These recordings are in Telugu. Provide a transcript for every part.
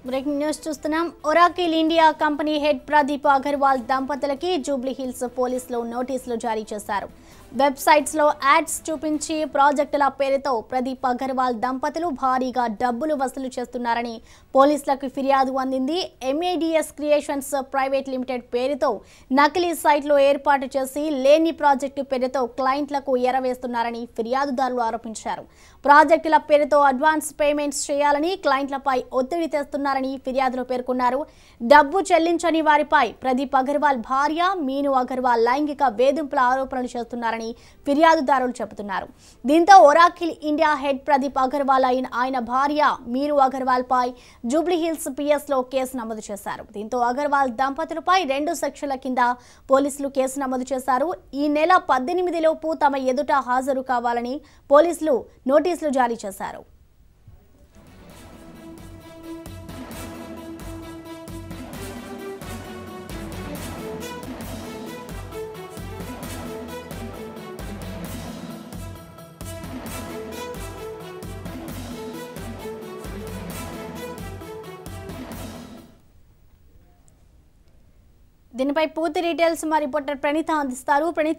బ్రేకింగ్ న్యూస్ చూస్తున్నాం Oracle India company head Pradeep Agarwal దంపతులకి జూబ్లీ హిల్స్ పోలీసులు నోటీసులు జారీ చేశారు వెబ్సైట్స్ లో యాడ్స్ చూపించి ప్రాజెక్టుల పేరుతో ప్రదీప్ అగర్వాల్ దంపతులు భారీగా డబ్బులు వసూలు చేస్తున్నారని పోలీసులకు ఫిర్యాదు అందింది ఎంఏడిఎస్ క్రియేషన్స్ ప్రైవేట్ లిమిటెడ్ పేరుతో నకిలీ సైట్లు ఏర్పాటు చేసి లేని ప్రాజెక్టు పేరుతో క్లయింట్లకు ఎరవేస్తున్నారని ఫిర్యాదుదారులు ఆరోపించారు ప్రాజెక్టుల పేరుతో అడ్వాన్స్ పేమెంట్స్ చేయాలని క్లయింట్లపై ఒత్తిడి తెస్తున్నారని ఫిర్యాదులో పేర్కొన్నారు డబ్బు చెల్లించని వారిపై ప్రదీప్ అగర్వాల్ భార్య మీను అగర్వాల్ లైంగిక వేధింపుల ఆరోపణలు చేస్తున్నారని ఫిర్యాదుదారులు చెబుతున్నారు దీంతో Oracle India head Pradeep Agarwal అయిన ఆయన భార్య మీరు అగర్వాల్ పై జూబ్లీ హిల్స్ పిఎస్ లో కేసు నమోదు చేశారు దీంతో అగర్వాల్ దంపతులపై రెండు సెక్షన్ల కింద పోలీసులు కేసు నమోదు చేశారు ఈ నెల పద్దెనిమిదిలోపు తమ ఎదుట హాజరు కావాలని పోలీసులు నోటీసులు జారీ చేశారు దీనిపై పూర్తి డీటెయిల్స్ మా రిపోర్టర్ ప్రణీత అందిస్తారు Praneetha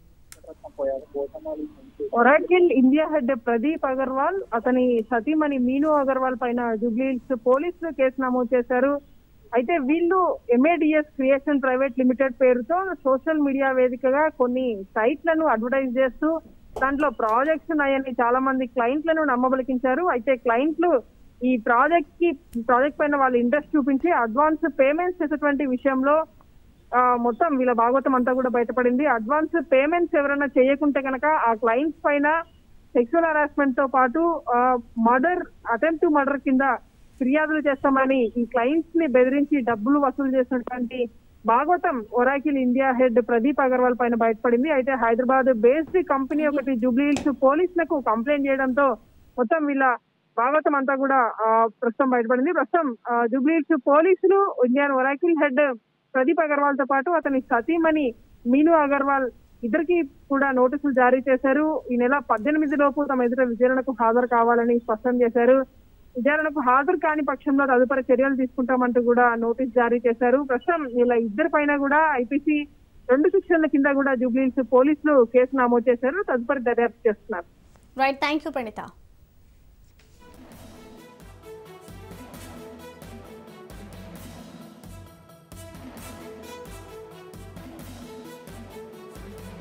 Oracle India head Pradeep Agarwal అతని సతీమణి మీను అగర్వాల్ పైన జూబ్లీహిల్స్ పోలీసులు కేసు నమోదు చేశారు అయితే వీళ్ళు ఎంఏడిఎస్ క్రియేషన్ ప్రైవేట్ లిమిటెడ్ పేరుతో సోషల్ మీడియా వేదికగా కొన్ని సైట్లను అడ్వర్టైజ్ చేస్తూ దాంట్లో ప్రాజెక్ట్స్ ఉన్నాయని చాలా మంది క్లయింట్లను నమ్మబలికించారు అయితే క్లయింట్లు ఈ ప్రాజెక్ట్ కి ప్రాజెక్ట్ పైన వాళ్ళు ఇంట్రెస్ట్ చూపించి అడ్వాన్స్ పేమెంట్స్ చేసేటువంటి విషయంలో ఆ, మొత్తం వీళ్ళ భాగవతం అంతా కూడా బయటపడింది అడ్వాన్స్ పేమెంట్స్ ఎవరైనా చేయకుంటే కనుక ఆ క్లయింట్స్ పైన సెక్సువల్ హరాస్మెంట్ తో పాటు మర్డర్ అటెంప్ట్ మర్డర్ కింద ఫిర్యాదులు చేస్తామని ఈ క్లయింట్స్ ని బెదిరించి డబ్బులు వసూలు చేసినటువంటి భాగవతం Oracle India head Pradeep Agarwal పైన బయటపడింది అయితే హైదరాబాద్ బేస్డ్ కంపెనీ ఒకటి జూబ్లీ హిల్స్ పోలీసులకు కంప్లైంట్ చేయడంతో మొత్తం వీళ్ళ భాగవతం అంతా కూడా ఆ, ప్రస్తుతం బయటపడింది ప్రస్తుతం ఆ, జూబ్లీ హిల్స్ పోలీసులు Indian Oracle head Pradeep Agarwal తో పాటు అతని సతీమణి మీను అగర్వాల్ ఇద్దరికి కూడా నోటీసులు జారీ చేశారు ఈ నెల పద్దెనిమిది లోపు తమ ఎదుట విచారణకు హాజరు కావాలని స్పష్టం చేశారు విచారణకు హాజరు కాని పక్షంలో తదుపరి చర్యలు తీసుకుంటామంటూ కూడా నోటీస్ జారీ చేశారు ప్రస్తుతం వీళ్ళ ఇద్దరి పైన కూడా ఐపీసీ రెండు సెక్షన్ల కింద కూడా జూబ్లీహిల్స్ పోలీసులు కేసు నమోదు చేశారు తదుపరి దర్యాప్తు చేస్తున్నారు రైట్ థ్యాంక్ యూ ప్రణీత